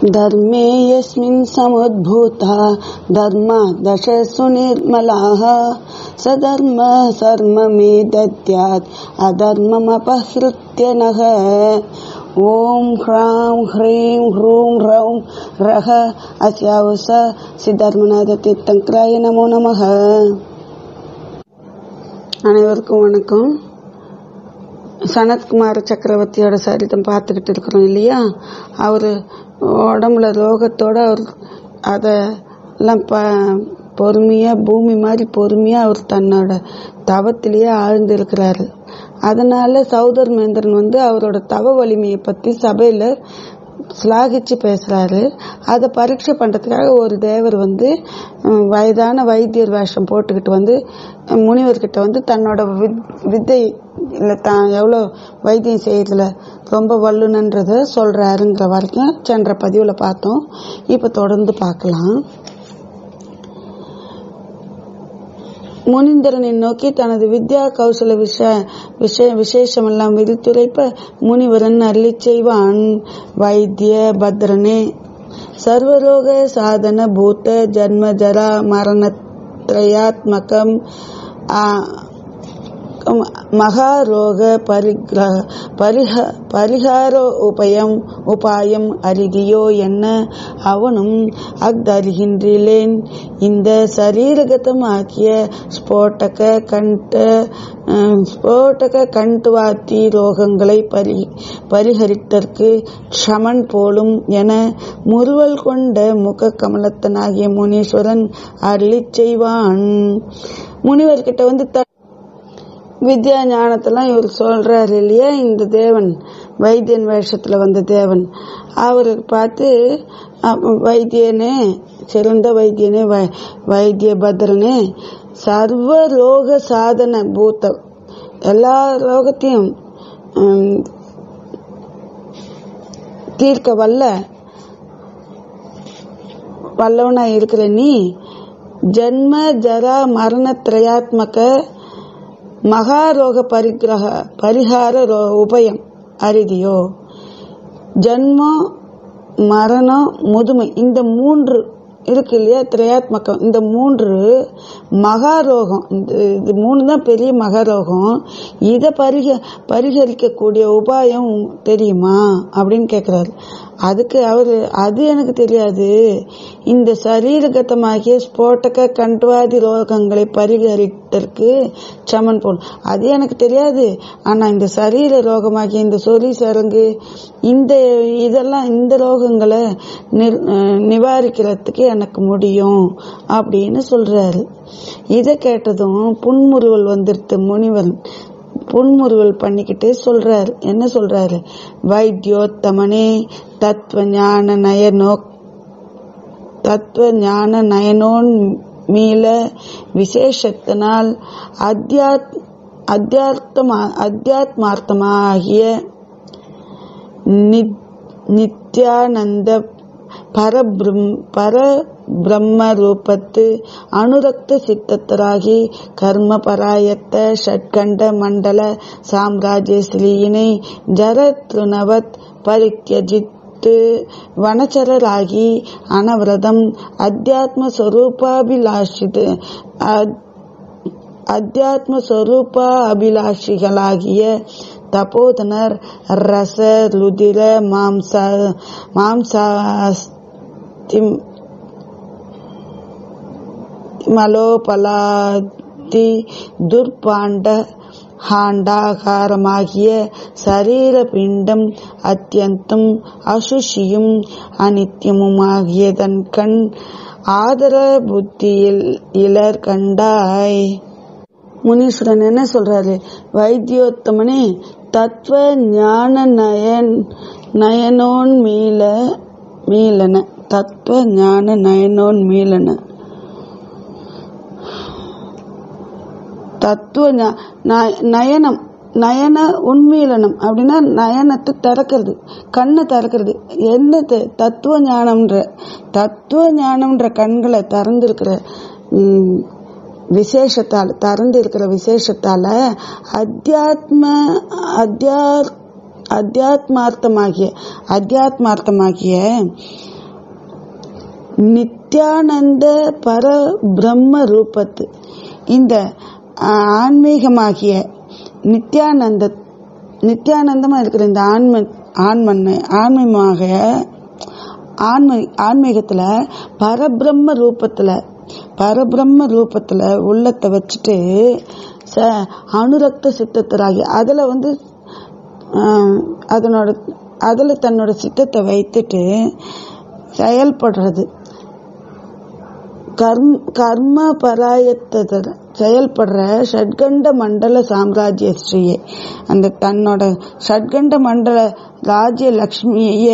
धर्मे यस्मिन् समुद्भूता धर्मा दश सुनिर्मलाः सधर्म सर्ममे दद्यात् अधर्ममपहृत्य नः ॐ ह्रां ह्रीं ह्रूं ह्रौं रः अस्यावस சித்தர்மநாதத்தீர்த்தங்கராய நமோ நமக அனைவருக்கும் வணக்கம் சனத்குமார சக்கரவர்த்தியோட சரிதம் பார்த்துக்கிட்டு இருக்கிறோம் இல்லையா அவர் உடம்புல ரோகத்தோட அவர் அதை எல்லாம் ப பொறுமையாக பூமி மாதிரி பொறுமையாக அவர் தன்னோட தவத்திலேயே ஆழ்ந்து இருக்கிறாரு அதனால சௌதர்மேந்திரன் வந்து அவரோட தவ வலிமையை பற்றி சபையில் ஸ்லாகிச்சு பேசுறாரு அதை பரீட்சை பண்றதுக்காக ஒரு தேவர் வந்து உம், வயதான வைத்தியர் வேஷம் போட்டுக்கிட்டு வந்து உம், முனிவர்கிட்ட வந்து தன்னோட வித்- வித்தை இல்லை தான் எவ்வளோ வைத்தியம் செய்யறதுல ரொம்ப வல்லுனன்றதை சொல்றாருங்கிற வரைக்கும் சென்ற பதிவில் பார்த்தோம் இப்போ தொடர்ந்து பார்க்கலாம் முனிந்தரனை நோக்கி தனது வித்யா கௌசல விஷ விஷய விசேஷமெல்லாம் விரித்துரைப்ப முனிவரன் அருளிச் செய்வான் வைத்திய பத்ரனே சர்வரோக சாதன பூத்த ஜன்ம ஜரா மரணத்ரயாத்மகம் ஆ, மகாரோக பரிகிரக பரிஹ பரிகார உபயம் உபாயம் அறிகியோ என்ன அவனும் அஃதறிகின்றேன் இந்த சரீரகதமாக்கிய ஸ்போட்டக கண்ட அஹ், ஸ்போட்டக கண்டுவாத்தி ரோகங்களை பரி பரிகரித்தற்கு க்ஷமன் போலும் என முறுவல் கொண்ட முக கமலத்தனாகிய முனீஸ்வரன் அருளிச் செய்வான் முனிவர்கிட்ட வந்து த வித்யா ஞானத்தெல்லாம் இவர் சொல்றாரு இல்லையா இந்த தேவன் வைத்தியன் வேஷத்துல வந்த தேவன் அவரை பார்த்து அப்ப வைத்தியனே சிறந்த வைத்தியனே வை- வைத்திய பத்ரனே சர்வ ரோக சாதன பூத்த எல்லா ரோகத்தையும் ஹம், தீர்க்க வல்ல வல்லவனா இருக்கிற நீ ஜன்ம ஜரா மரண திரயாத்மக மகாரோக பரிகிரக பரிகார ரோ- உபயம் அரிதியோ ஜன்மம் மரணம் முதுமை இந்த மூன்று இருக்கு இல்லையா திரையாத்மகம் இந்த மூன்று மகாரோகம் இந்த இது மூணு தான் பெரிய மகாரோகம் இதை பரிக பரிகரிக்கக்கூடிய உபாயம் தெரியுமா அப்படின்னு கேட்குறாரு அதுக்கு அவர் அது எனக்கு தெரியாது இந்த சரீரகத்தமாகிய ஸ்போட்டக கண்டுவாதி ரோகங்களை பரிகரித்தற்கு சமன் போல் அது எனக்கு தெரியாது ஆனா இந்த சரீர ரோகமாகிய இந்த சொறி சரங்கு இந்த இதெல்லாம் இந்த ரோகங்களை நிர்- அஹ் நிவாரிக்கிறதுக்கு எனக்கு முடியும் அப்படின்னு சொல்றாரு இதை கேட்டதும் புன்முறுவல் வந்துடுத்து முனிவன் புன்முறுவல் பண்ணிக்கிட்டு சொல்றாரு என்ன சொல்றாரு வைத்தியோத்தமனே தத்துவ ஞான நயனோ தத்துவ ஞான நயனோன் மீள விசேஷத்தினால் அத்தியாத் அத்தியார்த்தமா அத்தியாத்மார்த்தமாகிய நித்- நித்யானந்த பரபிரம் பரபிரம்ம ரூபத்து அனுரக்த சித்தத்தராகி கர்ம பராயத்த ஷட்கண்ட மண்டல சாம்ராஜ்ய ஸ்ரீயினை ஜரத்ருணவத் பரித்யஜித்து வனச்சரராகி அனவரதம் அத்தியாத்ம ஸ்வரூபாபிலாஷித் அத்- அத்தியாத்ம ஸ்வரூப அபிலாஷிகளாகிய தபோதனர் ரச ருதிர மாம்ச மாம்சாஸ்திம் மலோபலாதி துர்பாண்ட ஹாண்டாகாரமாகிய சரீர பிண்டம் அத்தியந்தம் அசுஷியும் அனித்தியமுமாகியதன் கண் ஆதர புத்தியில் இலர் கண்டாய் முனீஸ்வரன் என்ன சொல்றாரு வைத்தியோத்தமனே தத்துவ ஞான நயன் நயனோன் மீள மீளன தத்துவ ஞான நயனோன் மீளன தத்துவ ஞா- நய- நயனம் நயன உண்மீலனம் அப்படின்னா நயனத்தை திறக்கிறது கண்ணை திறக்கிறது என்ன த- தத்துவ ஞானம்ன்ற தத்துவ ஞானம்ன்ற கண்களை திறந்திருக்கிற ம், விசேஷத்தால் திறந்து இருக்கிற விசேஷத்தால அத்தியாத்ம அத்தியா அத்தியாத்மார்த்தமாகிய அத்தியாத்மார்த்தமாகிய நித்யானந்த பர பிரம்ம ரூபத்து இந்த ஆன்மீகமாகிய நித்யானந்த நித்யானந்தமா இருக்கிற இந்த ஆன்ம ஆன்மன்னு ஆன்மீகமாக ஆன்ம ஆன்மீகத்துல பரபிரம்ம ரூபத்துல பரபிரம்ம ரூபத்துல உள்ளத்தை வச்சுட்டு ச அனுரக்த சித்தத்தராகி அதுல வந்து ஆஹ், அதனோட அதுல தன்னோட சித்தத்தை வைத்துட்டு செயல்படுறது கர்ம கர்ம பராயத்தத செயல்படுற ஷட்கண்ட மண்டல சாம்ராஜ்ய ஸ்ரீயே அந்த தன்னோட ஷட்கண்ட மண்டல ராஜ்ய லக்ஷ்மியையே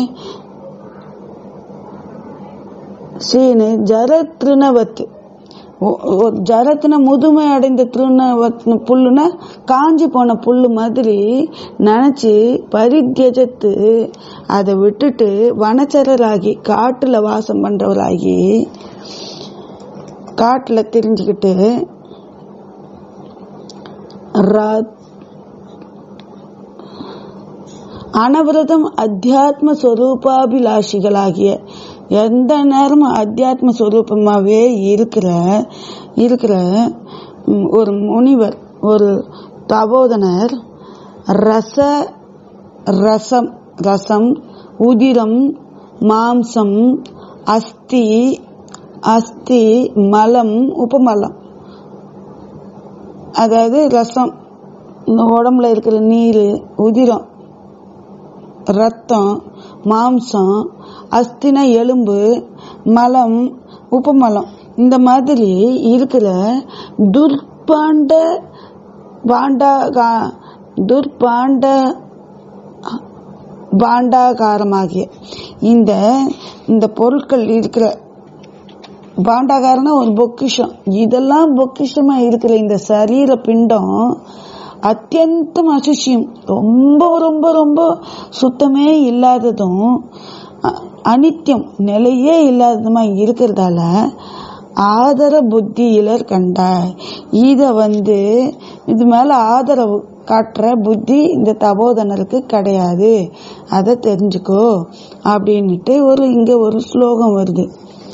சீனு ஜர திருணவத்து ஒ- ஒ- ஜரத்துன முதுமை அடைந்த திருணவத் புல்லுனா காஞ்சி போன புல்லு மாதிரி நினைச்சு பரித்தியஜத்து அதை விட்டுட்டு வனச்சரராகி காட்டுல வாசம் பண்றவராகி காட்டுல தெரிஞ்சுக்கிட்டு ரா- அனவரதம் அத்தியாத்ம ஸ்வரூபாபிலாஷிகளாகிய எந்த நேரமும் அத்தியாத்ம ஸ்வரூபமாவே இருக்கிற இருக்கிற ம், ஒரு முனிவர் ஒரு தபோதனர் ரச ரசம் ரசம் உதிரம் மாம்சம் அஸ்தி அஸ்தி மலம் உபமலம் அதாவது ரசம் இந்த உடம்புல இருக்கிற நீர் உதிரம் ரத்தம் மாம்சம் அஸ்தின எலும்பு மலம் உபமலம் இந்த மாதிரி இருக்கிற துர்பாண்ட பாண்டா கா- துர்பாண்ட பாண்டாகாரமாகிய இந்த இந்த பொருட்கள் இருக்கிற பாண்டாகாரம்னா ஒரு பொக்கிஷம் இதெல்லாம் பொக்கிஷமா இருக்கிற இந்த சரீர பிண்டம் அத்தியந்தம் அசுச்சியம் ரொம்ப ரொம்ப ரொம்ப சுத்தமே இல்லாததும் அ- அனித்தியம் நிலையே இல்லாததுமா இருக்கிறதால ஆதர புத்தியிலர் கண்டாய் இத வந்து இது மேல ஆதரவு காட்டுற புத்தி இந்த தபோதனருக்கு கிடையாது அதை தெரிஞ்சுக்கோ அப்படின்னுட்டு ஒரு இங்க ஒரு ஸ்லோகம் வருது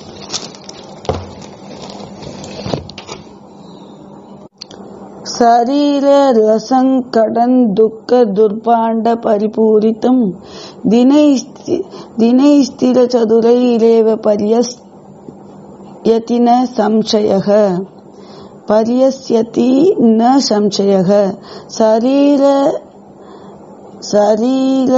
शरीर रसङ्कडन् दुःख दुर्भाण्ड परिपूरितम् दिनैस्ति दिनैस्थिरचतुरैरेव पर्यस्यति न संशयः पर्यस्यति न संशयः शरीर शरीर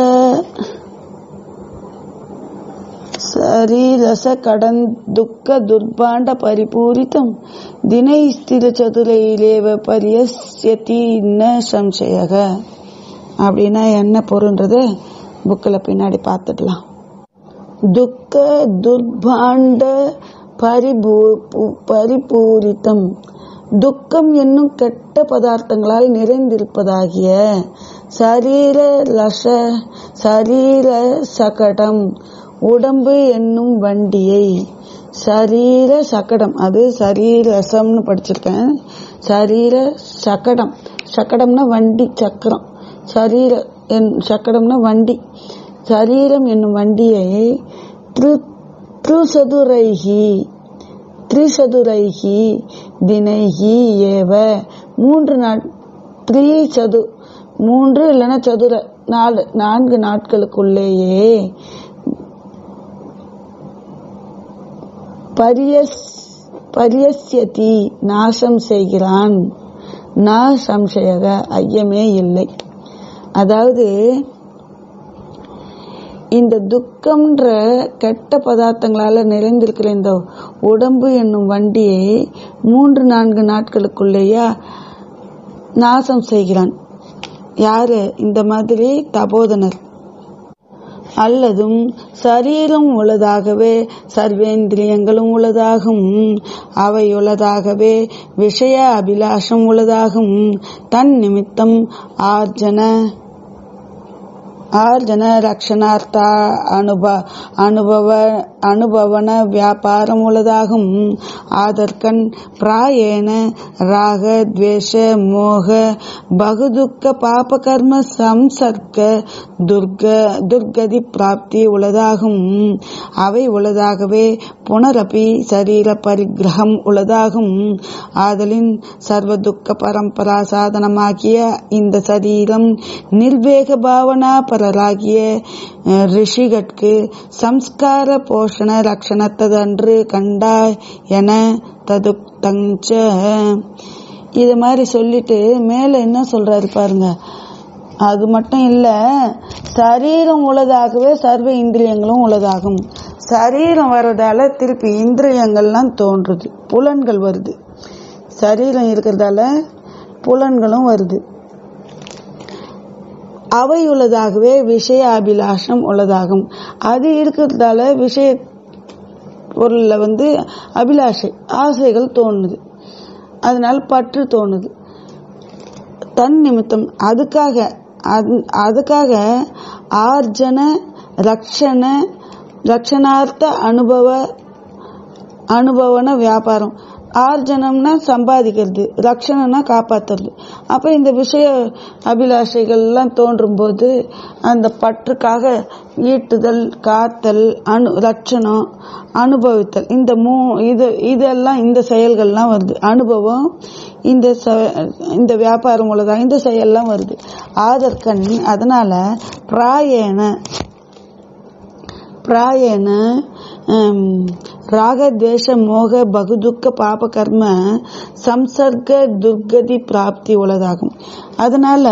शरीरसकडन् दुःख दुर्भाण्ड परिपूरितम् தினைஸ்திரச்சதுரையிலேவ பரியஸ்யதி ந சம்சயக அப்படின்னா என்ன பொருன்றது புக்கில் பின்னாடி பார்த்துடலாம் துக்க துர்பாண்ட பரிபூ பு- பரிபூரித்தம் துக்கம் என்னும் கெட்ட பதார்த்தங்களால் நிறைந்திருப்பதாகிய சரீர லச சரீர சகடம் உடம்பு என்னும் வண்டியை சரீர சகடம் அது சரீரசம்னு படிச்சிருக்கேன் சரீர சகடம் சகடம்னா வண்டி சக்கரம் சரீர என் சக்கடம்னா வண்டி சரீரம் என்னும் வண்டியை திரு திருசதுரைகி திரிசதுரைகி தினைகி ஏவ மூன்று நாட் த்ரீ சது மூன்று இல்லைன்னா சதுர நாலு நான்கு நாட்களுக்குள்ளேயே பரியஸ் பரியஸ்யதி நாசம் செய்கிறான் நா சம்சயக ஐயமே இல்லை அதாவது இந்த துக்கம்ன்ற கெட்ட பதார்த்தங்களால நிறைந்திருக்கிற இந்த உடம்பு என்னும் வண்டியை மூன்று நான்கு நாட்களுக்குள்ளேயே நாசம் செய்கிறான் யாரு இந்த மாதிரி தபோதனர் அல்லதும் சரீரம் உள்ளதாகவே சர்வேந்திரியங்களும் உள்ளதாகும் அவை உள்ளதாகவே விஷய அபிலாஷம் உள்ளதாகும் தன் நிமித்தம் ஆர்ஜன ಆರ್ಜನ ರಕ್ಷಣಾರ್ಥ ಅನುಭ ಅನುಭವ ಅನುಭವನ ವ್ಯಾಪಾரம் உள்ளதாகும் ஆதற்கண் பிராயேன ராக துவேஷ மோக பகுதுக்க பாப கர்ம சம்சர்க்க துர்க துர்கதி பிராப்தி உள்ளதாகும் அவை உள்ளதாகவே புனரபி சரீர பரிகிரகம் உள்ளதாகும் ஆதலின் சர்வ துக்க பரம்பரா சாதனமாகிய இந்த சரீரம் நிர்வேக பாவனா பரராகிய அஹ், ரிஷிகட்கு சம்ஸ்கார போஷண லட்சணத்ததன்று கண்டாய் என ததுக்தஞ்ச இது மாதிரி சொல்லிட்டு மேல என்ன சொல்றாரு பாருங்க அது மட்டும் இல்ல சரீரம் உள்ளதாகவே சர்வ இந்திரியங்களும் உள்ளதாகும் சரீரம் வர்றதால திருப்பி இந்திரியங்கள்லாம் தோன்றுது புலன்கள் வருது சரீரம் இருக்கிறதால புலன்களும் வருது அவை உள்ளதாகவே விஷய அபிலாஷம் உள்ளதாகும் அது இருக்கிறதால விஷய பொருள்ல வந்து அபிலாஷை ஆசைகள் தோணுது அதனால பற்று தோணுது தன் நிமித்தம் அதுக்காக அது- அதுக்காக ஆர்ஜன ரக்ஷண ரக்ஷணார்த்த அனுபவ அனுபவன வியாபாரம் ஆர்ஜனம்னா சம்பாதிக்கிறது ரக்ஷணம்னா காப்பாத்துறது அப்ப இந்த விஷய அபிலாஷைகள் எல்லாம் தோன்றும் போது அந்த பற்றுக்காக ஈட்டுதல் காத்தல் அனு ரட்சணம் அனுபவித்தல் இந்த மூ இது இதெல்லாம் இந்த செயல்கள்லாம் வருது அனுபவம் இந்த ச- இந்த வியாபாரம் உள்ளதாக இந்த செயல்லாம் வருது ஆதற்கண் அதனால பிராயேன பிராயேன ஹம், ராக தேச மோக பகுதுக்க பாப கர்ம சம்சர்க துர்கதி பிராப்தி உள்ளதாகும் அதனால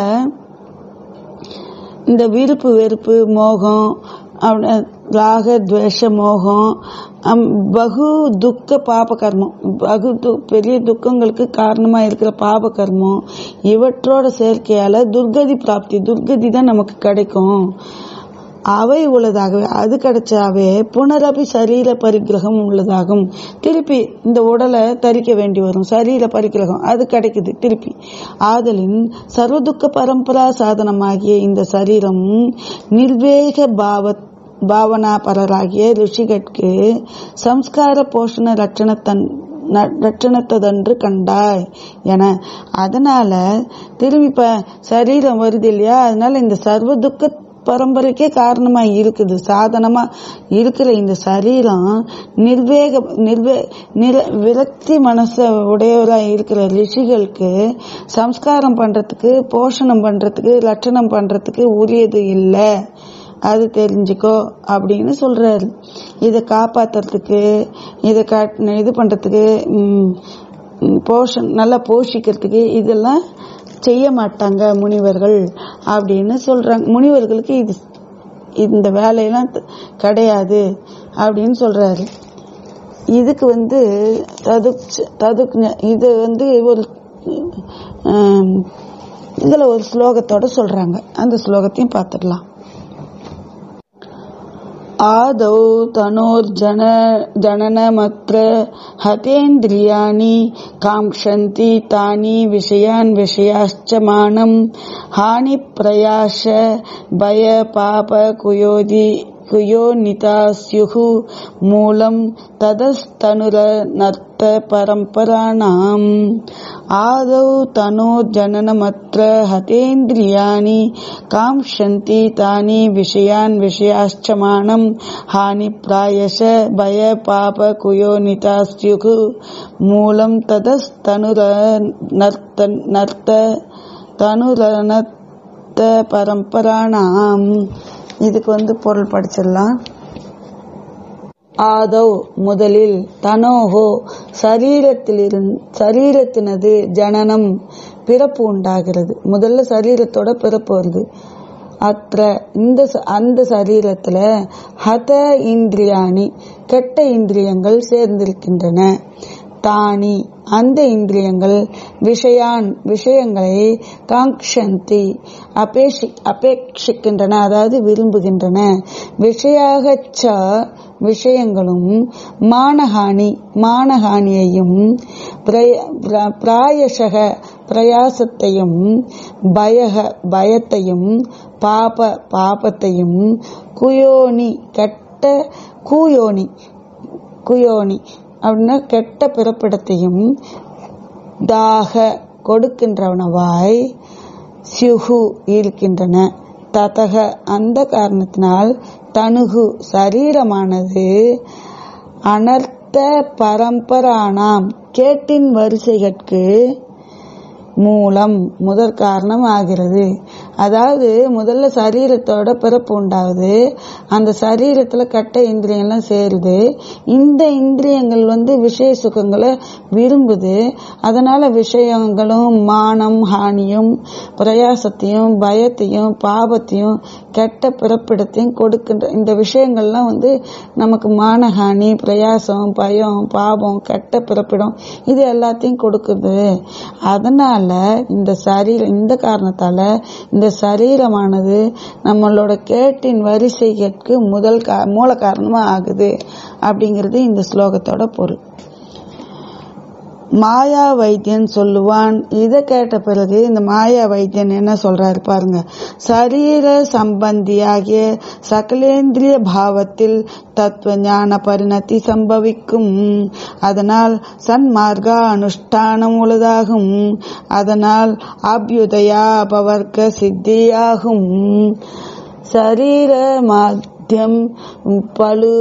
இந்த விருப்பு வெறுப்பு மோகம் அப்படி ராக துவேஷ மோகம் அம், பகு துக்க பாப கர்மம் பகு து- பெரிய துக்கங்களுக்கு காரணமா இருக்கிற பாப கர்மம் இவற்றோட சேர்க்கையால துர்கதி பிராப்தி துர்கதி தான் நமக்கு கிடைக்கும் அவை உள்ளதாகவே அது கிடைச்சாவே புனரபி சரீர பரிகிரகம் உள்ளதாகும் திருப்பி இந்த உடலை தரிக்க வேண்டி வரும் சரீர பரிகிரகம் அது கிடைக்குது திருப்பி ஆதலின் சர்வதுக்க பரம்பரா சாதனமாகிய இந்த சரீரம் நிர்வேக பாவ பாவனா பரராகிய ரிஷிகட்கு சம்ஸ்கார போஷண லட்சணத்தன் ந- லட்சணத்ததன்று கண்டாய் என அதனால திரும்பி இப்ப சரீரம் வருது இல்லையா அதனால இந்த சர்வ துக்க பரம்பரைக்கே காரணமா இருக்குது சாதனமா இருக்கிற இந்த சரீரம் நிர்வேக நிர்வே நிர விரக்தி மனச உடையவரா இருக்கிற ரிஷிகளுக்கு சம்ஸ்காரம் பண்றதுக்கு போஷணம் பண்றதுக்கு லட்சணம் பண்றதுக்கு உரியது இல்லை அது தெரிஞ்சுக்கோ அப்படின்னு சொல்றாரு இதை காப்பாத்துறதுக்கு இதை காட் இது பண்றதுக்கு ம், ம், போஷன் நல்லா போஷிக்கிறதுக்கு இதெல்லாம் செய்ய மாட்டாங்க முனிவர்கள் அப்படின்னு சொல்றாங்க முனிவர்களுக்கு இது இந்த வேலையெல்லாம் த- கிடையாது அப்படின்னு சொல்றாரு இதுக்கு வந்து தது தது இது வந்து ஒரு ஆம், இதுல ஒரு ஸ்லோகத்தோட சொல்றாங்க அந்த ஸ்லோகத்தையும் பார்த்துடலாம் आदौ तनोर्जन जननमत्र हतेन्द्रियाणि काङ्क्षन्ति तानि विषयान् विषयाश्च मानम् हानिप्रयाश भयपापकुयोदि कुयोनिता स्युः मूलम् तदस्तनुरनर्त परम्पराणाम् आदौ तनोर्जननमत्र हतेन्द्रियाणि काङ्क्षन्ति तानि विषयान् विषयाश्च मानम् हानिप्रायश भयपापकुयोनिता स्युः मूलम् तदस्तनुरनर्त नर्त தனுரணத்த பரம்பராணாம் இதுக்கு வந்து பொருள் படிச்சிடலாம் ஆதவ் முதலில் தனோஹோ சரீரத்திலிருந்து சரீரத்தினது ஜனனம் பிறப்பு உண்டாகிறது முதல்ல சரீரத்தோட பிறப்பு வருது அத்த இந்த ச- அந்த சரீரத்துல ஹத இந்திரியாணி கெட்ட இந்திரியங்கள் சேர்ந்திருக்கின்றன தானி அந்த இந்திரியங்கள் விஷயான் விஷயங்களை காங்ஷந்தி அபேஷி அபேட்சிக்கின்றன அதாவது விரும்புகின்றன விஷயாகச்ச விஷயங்களும் மானஹானி மானஹானியையும் பிரய- பிர- பிராயசக பிரயாசத்தையும் பயக பயத்தையும் பாப பாபத்தையும் குயோனி கெட்ட கூயோனி குயோனி அப்படின்னா கெட்ட பிறப்பிடத்தையும் தாக கொடுக்கின்றவனவாய் சியுகு இருக்கின்றன ததக அந்த காரணத்தினால் தனுகு சரீரமானது அனர்த்த பரம்பரானாம் கேட்டின் வரிசைகட்கு மூலம் முதற் காரணம் ஆகிறது அதாவது முதல்ல சரீரத்தோட பிறப்பு உண்டாகுது அந்த சரீரத்துல கட்ட இந்திரியங்கள்லாம் சேருது இந்த இந்திரியங்கள் வந்து விஷய சுகங்களை விரும்புது அதனால விஷயங்களும் மானம் ஹானியும் பிரயாசத்தையும் பயத்தையும் பாபத்தையும் கெட்ட பிறப்பிடத்தையும் கொடுக்கின்ற இந்த விஷயங்கள்லாம் வந்து நமக்கு மானஹானி பிரயாசம் பயம் பாபம் கெட்ட பிறப்பிடம் இது எல்லாத்தையும் கொடுக்குது அதனால இந்த சரீரம் இந்த காரணத்தால இந்த சரீரமானது நம்மளோட கேட்டின் வரிசைக்கு முதல் கா மூல காரணமா ஆகுது அப்படிங்கிறது இந்த ஸ்லோகத்தோட பொருள் மாயா வைத்தியன் சொல்லுவான் இதை கேட்ட பிறகு இந்த மாயா வைத்தியன் என்ன சொல்றாரு பாருங்க சரீர சம்பந்தியாகிய சகலேந்திரிய பாவத்தில் தத்துவ ஞான பரிணத்தி சம்பவிக்கும் அதனால் சன்மார்க்க அனுஷ்டானம் உள்ளதாகும் அதனால் அபியுதயா அபவர்க்க சித்தியாகும் சரீர மாத்தியம் பலு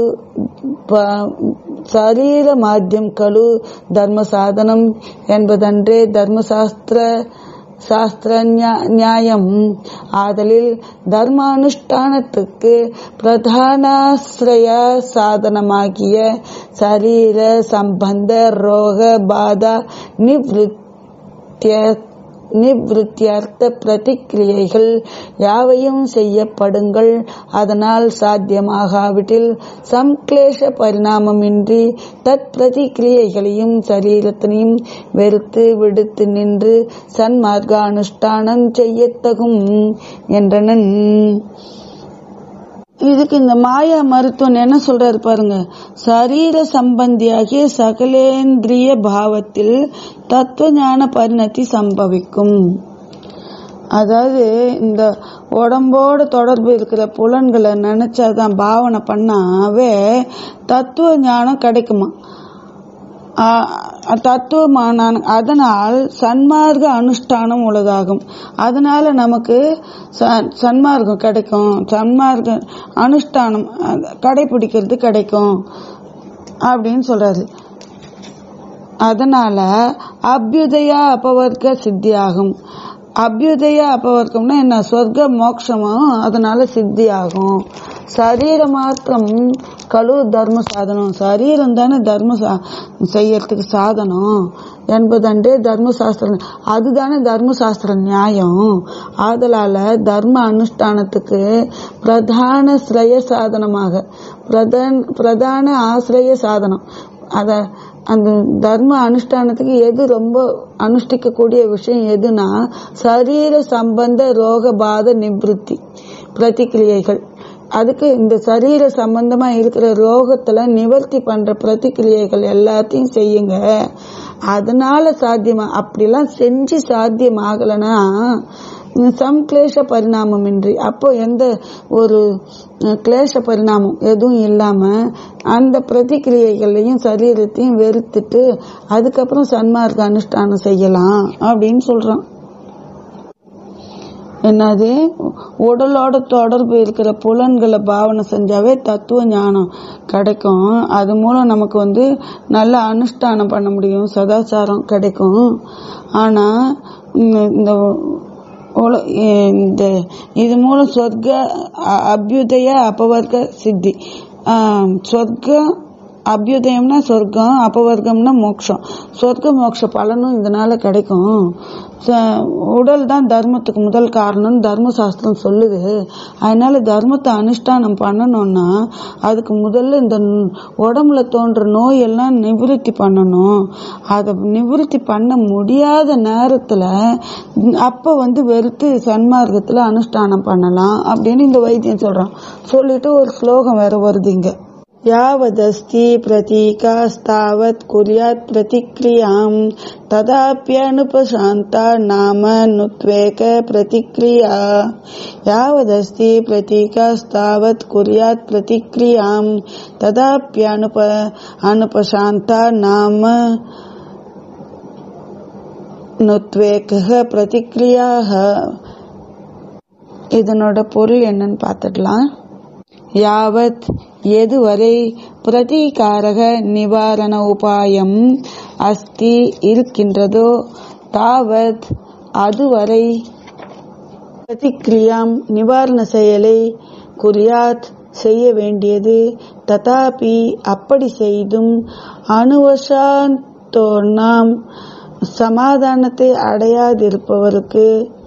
சரீர மாத்தியம் கலு தர்ம சாதனம் என்பதன்றே தர்மசாஸ்திர சாஸ்திர நியாயம் ஆதலில் தர்மானுஷ்டானத்துக்கு பிரதானாசிரய சாதனமாகிய சரீர சம்பந்த ரோக பாதா நிவத்திய நிவிருத்தியர்த்த பிரதிக்கிரியைகள் யாவையும் செய்யப்படுங்கள் அதனால் சாத்தியமாகாவிட்டில் சம்க்லேஷ பரிணாமமின்றி தத் பிரதிக்கிரியைகளையும் சரீரத்தினையும் வெறுத்து விடுத்து நின்று சன்மார்க்க அனுஷ்டானம் செய்யத்தகும் என்றனன் இதுக்கு இந்த மாயா மருத்துவம் என்ன சொல்றாரு பாருங்க சரீர சம்பந்தியாகிய சகலேந்திரிய பாவத்தில் தத்துவ ஞான பரிணத்தி சம்பவிக்கும் அதாவது இந்த உடம்போட தொடர்பு இருக்கிற புலன்களை நினைச்சாதான் பாவனை பண்ணாவே தத்துவ ஞானம் கிடைக்குமா தத்துவமான அதனால் சன்மார்க்க அனுஷ்டானம் உள்ளதாகும் அதனால நமக்கு சன்மார்க்கம் கிடைக்கும் சன்மார்க்க அனுஷ்டானம் கடைபிடிக்கிறது கிடைக்கும் அப்படின்னு சொல்றாரு அதனால அபியுதயா அபவர்க்க சித்தியாகும் அபியுதய அபவர்க்கம்னா என்ன சொர்க்க மோட்சமும் அதனால சித்தி ஆகும் சரீர மாத்திரம் கழு தர்ம சாதனம் சரீரம் தானே தர்ம செய்யறதுக்கு சாதனம் என்பதன்றே தர்மசாஸ்திரம் அதுதானே தர்மசாஸ்திர நியாயம் ஆதலால தர்ம அனுஷ்டானத்துக்கு பிரதான ஸ்ரய சாதனமாக பிரதான் பிரதான ஆசிரிய சாதனம் அத அந்த தர்ம அனுஷ்டானத்துக்கு எது ரொம்ப அனுஷ்டிக்கக்கூடிய விஷயம் எதுனா சரீர சம்பந்த ரோக பாத நிவத்தி பிரதிக்கிரியைகள் அதுக்கு இந்த சரீர சம்பந்தமா இருக்கிற ரோகத்துல நிவர்த்தி பண்ற பிரதிக்கிரியைகள் எல்லாத்தையும் செய்யுங்க அதனால சாத்தியமா அப்படிலாம் செஞ்சு சாத்தியம் ஆகலைன்னா சம்க்லேஷ பரிணாமம் இன்றி அப்போ எந்த ஒரு கிளேஷ பரிணாமம் எதுவும் இல்லாம அந்த பிரதிக்கிரியைகளையும் சரீரத்தையும் வெறுத்துட்டு அதுக்கப்புறம் சன்மார்க்க அனுஷ்டானம் செய்யலாம் அப்படின்னு சொல்றான் என்னது உடலோட தொடர்பு இருக்கிற புலன்களை பாவனை செஞ்சாவே தத்துவ ஞானம் கிடைக்கும் அது மூலம் நமக்கு வந்து நல்ல அனுஷ்டானம் பண்ண முடியும் சதாச்சாரம் கிடைக்கும் ஆனா இந்த இந்த இது மூலம் சொர்க்க அபியுதய அபவர்க்க சித்தி சொர்க்கம் அபியுதயம்னா சொர்க்கம் அபவர்க்கம்னா மோட்சம் சொர்க்க மோட்ச பலனும் இதனால கிடைக்கும் உடல் தான் தர்மத்துக்கு முதல் காரணம் தர்மசாஸ்திரம் சொல்லுது அதனால தர்மத்தை அனுஷ்டானம் பண்ணணும்னா அதுக்கு முதல்ல இந்த உடம்புல தோன்ற நோயெல்லாம் நிவிருத்தி பண்ணணும் அதை நிவிருத்தி பண்ண முடியாத நேரத்துல அப்ப வந்து வெறுத்து சன்மார்க்கத்துல அனுஷ்டானம் பண்ணலாம் அப்படின்னு இந்த வைத்தியம் சொல்றான் சொல்லிட்டு ஒரு ஸ்லோகம் வேற வருது இங்க यावदस्ति प्रतीकास्तावत् कुर्यात् प्रतिक्रियाम् तदाप्यनुपशान्ता नाम नुत्वेक प्रतिक्रिया यावदस्ति प्रतीकास्तावत् कुर्यात् प्रतिक्रियाम् तदाप्यनुप अनुपशान्ता नाम நுத்வேக பிரதிக்ரியாக இதனோட பொருள் என்னன்னு பார்த்துடலாம் யாவத் எதுவரை பிரதீகாரக நிவாரண உபாயம் அஸ்தி இருக்கின்றதோ தாவத் அதுவரை பிரதிக்ரியாம் நிவாரண செயலை குறியாத் செய்ய வேண்டியது ததாபி அப்படி செய்தும் அணுவசாந்தோர்ணாம் சமாதானத்தை அடையாதிருப்பவருக்கு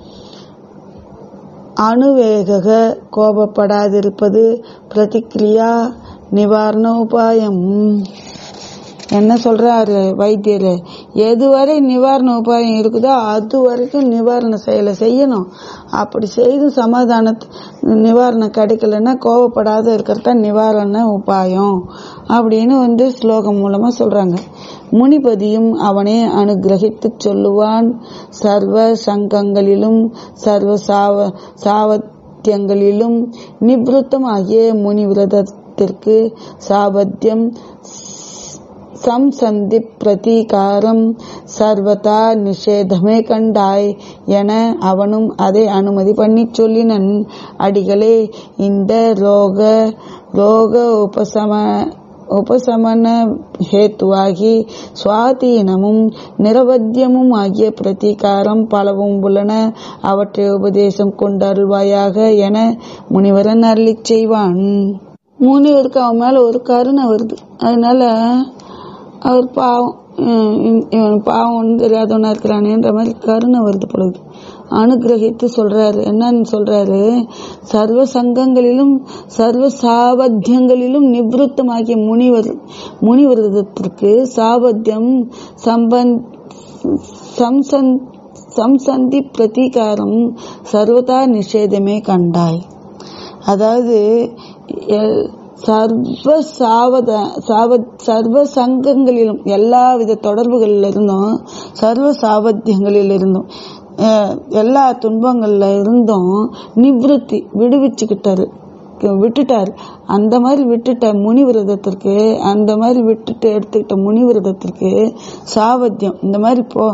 அணுவேக கோபப்படாதிருப்பது பிரதிக்ரியா நிவாரண உபாயம் என்ன சொல்றாரு வைத்தியர் எதுவரை நிவாரண உபாயம் இருக்குதோ அது வரைக்கும் நிவாரண செயலை செய்யணும் அப்படி செய்து சமாதான நிவாரணம் கிடைக்கலன்னா கோவப்படாத இருக்கிறது தான் நிவாரண உபாயம் அப்படின்னு வந்து ஸ்லோகம் மூலமா சொல்றாங்க முனிபதியும் அவனே அனுகிரகித்து சொல்லுவான் சர்வ சங்கங்களிலும் சர்வ சாவ சாவத்தியங்களிலும் நிவృத்தமாகிய முனிவிரதத்திற்கு சாபத்தியம் சம்சந்தி பிரதீகாரம் சர்வதா நிஷேதமே கண்டாய் என அவனும் அதை அனுமதி பண்ணி சொல்லினன் அடிகளே இந்த ரோக ரோக உபசம உபசமன ஹேத்துவாகி சுவாதீனமும் நிரவத்தியமும் ஆகிய பிரதீகாரம் பலவும் உள்ளன அவற்றை உபதேசம் கொண்டருள்வாயாக என முனிவரன் அருளிச் செய்வான் முனிவருக்கு அவன் மேல ஒரு கருணை வருது அதனால அவர் பாவம் இவன் பாவம் தெரியாதவனா இருக்கிறானேன்ற மாதிரி கருணை வருது பொழுது அனுகிரகித்து சொல்றாரு என்னன்னு சொல்றாரு சர்வ சங்கங்களிலும் சர்வ சாவத்தியங்களிலும் நிவృத்தமாகிய முனிவர் முனிவிரதத்திற்கு சாவத்தியம் சம்பந்த் சம்சந்த் சம்சந்தி பிரதீகாரம் சர்வதா நிஷேதமே கண்டாய் அதாவது சர்வ சாவத சாவ சர்வ சங்கங்களிலும் எல்லா வித தொடர்புகளில் இருந்தும் சர்வ சாவத்தியங்களில் இருந்தும் எல்லா துன்பங்கள்ல இருந்தும் நிவிருத்தி விடுவிச்சுக்கிட்டாரு விட்டுட்டாரு அந்த மாதிரி விட்டுட்ட முனி விரதத்திற்கு அந்த மாதிரி விட்டுட்டு எடுத்துக்கிட்ட முனி விரதத்திற்கு சாவத்தியம் இந்த மாதிரி போ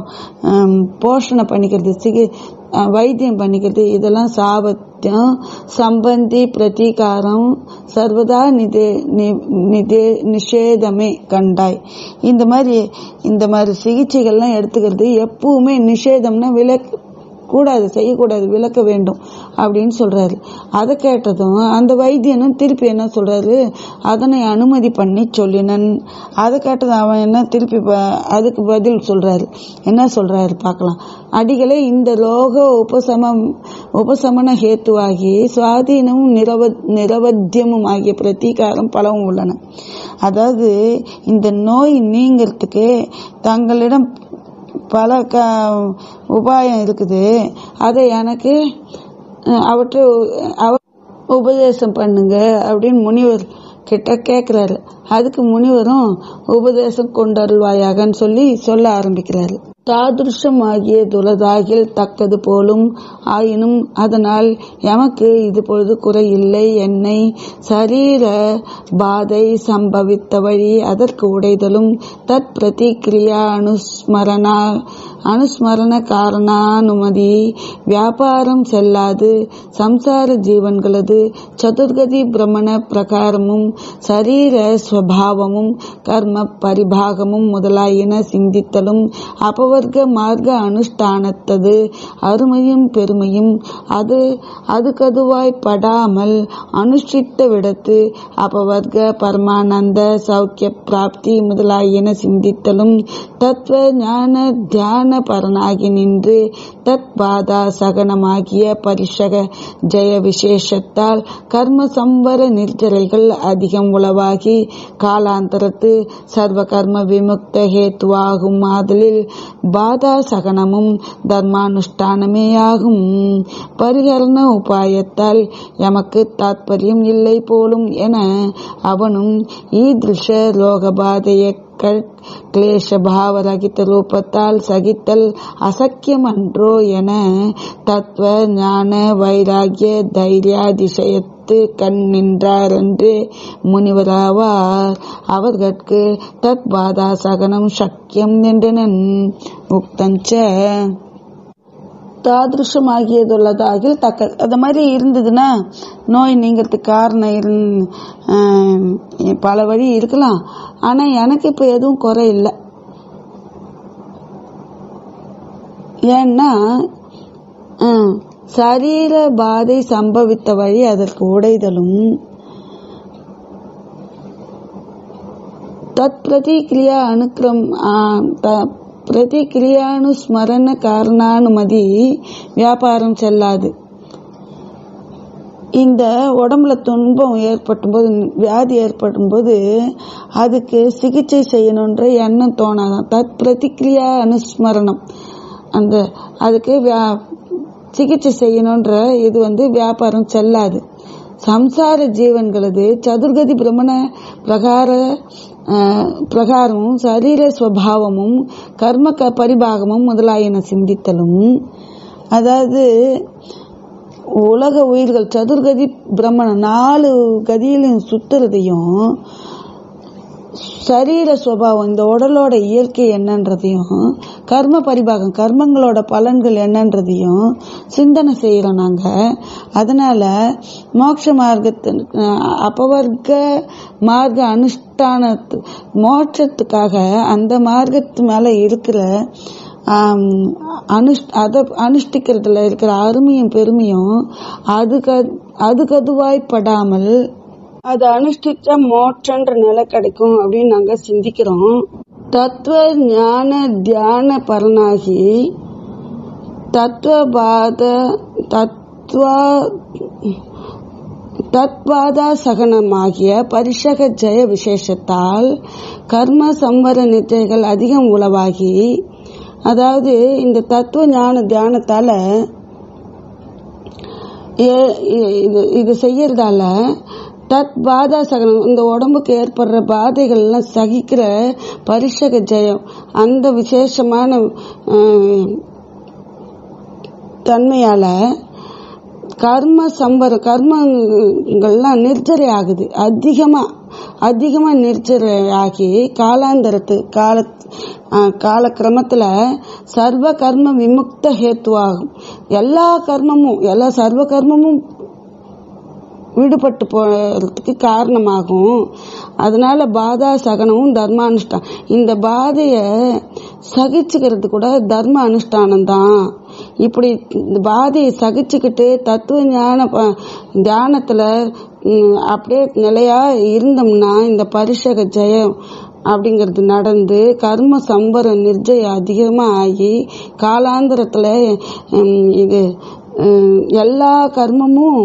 போஷணை பண்ணிக்கிறது சிகி வைத்தியம் பண்ணிக்கிறது இதெல்லாம் சாபத்தியம் சம்பந்தி பிரதீகாரம் சர்வதா நிதே நிதே நிஷேதமே கண்டாய் இந்த மாதிரி இந்த மாதிரி சிகிச்சைகள்லாம் எடுத்துக்கிறது எப்பவுமே நிஷேதம்னா விலக்கு கூடாது செய்யக்கூடாது விளக்க வேண்டும் அப்படின்னு சொல்றாரு அதை கேட்டதும் அந்த வைத்தியனும் திருப்பி என்ன சொல்றாரு அதனை அனுமதி பண்ணி சொல்லினன் அதை கேட்டதும் அவன் என்ன திருப்பி அதுக்கு பதில் சொல்றாரு என்ன சொல்றாரு பார்க்கலாம் அடிகளே இந்த லோக உபசமம் உபசமன ஹேத்துவாகி சுவாதீனமும் நிரவ நிரவத்தியமும் ஆகிய பிரதீகாரம் பலவும் உள்ளன அதாவது இந்த நோய் நீங்கிறதுக்கு தங்களிடம் பல க உபாயம் இருக்குது அதை எனக்கு அவற்றை அவ உபதேசம் பண்ணுங்க அப்படின்னு முனிவர் கிட்ட கேட்கிறாரு அதுக்கு முனிவரும் உபதேசம் கொண்டருள்வாயாகன்னு சொல்லி சொல்ல ஆரம்பிக்கிறாரு தாதுருஷம் ஆகிய துலதாகில் தக்கது போலும் ஆயினும் அதனால் எமக்கு இது பொழுது குறை இல்லை என்னை சரீர பாதை சம்பவித்த வழி அதற்கு உடைதலும் தத் பிரதிகிரியா அனுஸ்மரணா அனுஸ்மரண காரணானுமதி வியாபாரம் செல்லாது சம்சார ஜீவன்களது சதுர்கதி பிரமண பிரகாரமும் சரீர ஸ்வபாவமும் கர்ம பரிபாகமும் முதலாயின சிந்தித்தலும் அபவர்க்க மார்க்க அனுஷ்டானத்தது அருமையும் பெருமையும் அது அதுக்கதுவாய் படாமல் அனுஷ்டித்த விடத்து அபவர்க்க பரமானந்த சௌக்கிய பிராப்தி முதலாயின சிந்தித்தலும் தத்துவ ஞான தியான பரனாகி நின்று தத் பாதா சகனமாகிய பரிஷக ஜெய விசேஷத்தால் கர்ம சம்பர நிர்ஜரைகள் அதிகம் உளவாகி காலாந்தரத்து சர்வ கர்ம விமுக்த ஹேத்துவாகும் ஆதலில் பாதா சகனமும் தர்மானுஷ்டானமேயாகும் பரிகரண உபாயத்தால் எமக்கு தாத்பரியம் இல்லை போலும் என அவனும் ஈதிருஷ ரோகபாதைய கிளேஷ பாவரகித ரூபத்தால் சகித்தல் அசக்கியமன்றோ என தத்துவ ஞான வைராகிய தைரியாதிசயத்து கண் நின்றார் என்று முனிவராவார் அவர்கட்கு தத் பாதா சகனம் சக்கியம் என்றனன் உக்தஞ்ச தாதிருஷமாகியதுள்ளதாகில் தக்க அது மாதிரி இருந்ததுன்னா நோய் நீங்கிறதுக்கு காரணம் இருந் பல வழி இருக்கலாம் ஆனால் எனக்கு இப்போ எதுவும் குறை இல்லை ஏன்னா சரீர பாதை சம்பவித்த வழி அதற்கு உடைதலும் தத் பிரதிகிரியா அனுக்கிரம் பிரதிகிரியானுஸ்மரண காரணானுமதி வியாபாரம் செல்லாது இந்த உடம்புல துன்பம் ஏற்பட்டும் போது வியாதி ஏற்படும் போது அதுக்கு சிகிச்சை செய்யணுன்ற எண்ணம் தோணாதான் தத் பிரதிகிரியா அனுஸ்மரணம் அந்த அதுக்கு சிகிச்சை செய்யணுன்ற இது வந்து வியாபாரம் செல்லாது சம்சார ஜீவன்களது சதுர்கதி பிரமண பிரகார பிரகாரமும் சரீர ஸ்வபாவமும் கர்ம க பரிபாகமும் முதலாயின சிந்தித்தலும் அதாவது உலக உயிர்கள் சதுர்கதி பிரம்மணம் நாலு கதியிலும் சுத்துறதையும் சரீர சுவாவம் இந்த உடலோட இயற்கை என்னன்றதையும் கர்ம பரிபாகம் கர்மங்களோட பலன்கள் என்னன்றதையும் சிந்தனை செய்யறோம் நாங்க அதனால மோட்ச மார்க்கத்து அபவர்க்க மார்க்க அனுஷ்டானத்து மோட்சத்துக்காக அந்த மார்க்கத்து மேல இருக்கிற அனுஷ் அதை அனுஷ்டிக்கிறதுல இருக்கிற அருமையும் பெருமையும் அதுக்கு அதுக்கு அதுவாய்ப்படாமல் அது அனுஷ்டிச்சா மோட்சன்ற நிலை கிடைக்கும் அப்படின்னு நாங்க சிந்திக்கிறோம் தத்துவ ஞான தியான பரனாகி தத்துவபாத தத்துவ தத்வாதா சகனமாகிய பரிஷக ஜெய விசேஷத்தால் கர்ம சம்பர நிச்சயங்கள் அதிகம் உளவாகி அதாவது இந்த தத்துவ ஞான தியானத்தால இது செய்யறதால தத் பாதா சகனம் இந்த உடம்புக்கு ஏற்படுற பாதைகள் எல்லாம் சகிக்கிற பரிசக ஜெயம் அந்த விசேஷமான தன்மையால கர்ம சம்பர கர்மங்கள்லாம் நிர்ஜரை ஆகுது அதிகமா அதிகமா நிர்ஜரை ஆகி காலாந்தரத்து கால காலக்கிரமத்துல சர்வ கர்ம விமுக்த ஹேத்துவாகும் எல்லா கர்மமும் எல்லா சர்வ கர்மமும் விடுபட்டு போறதுக்கு காரணமாகும் அதனால பாதா சகனமும் தர்ம அனுஷ்டானம் இந்த பாதைய சகிச்சுக்கிறது கூட தர்ம அனுஷ்டானம் தான் இப்படி இந்த பாதையை சகிச்சுக்கிட்டு தத்துவ ஞான தியானத்துல அப்படியே நிலையா இருந்தோம்னா இந்த பரிசக ஜெயம் அப்படிங்கிறது நடந்து கர்ம சம்பர நிர்ஜயம் அதிகமா ஆகி காலாந்திரத்துல இது எல்லா கர்மமும்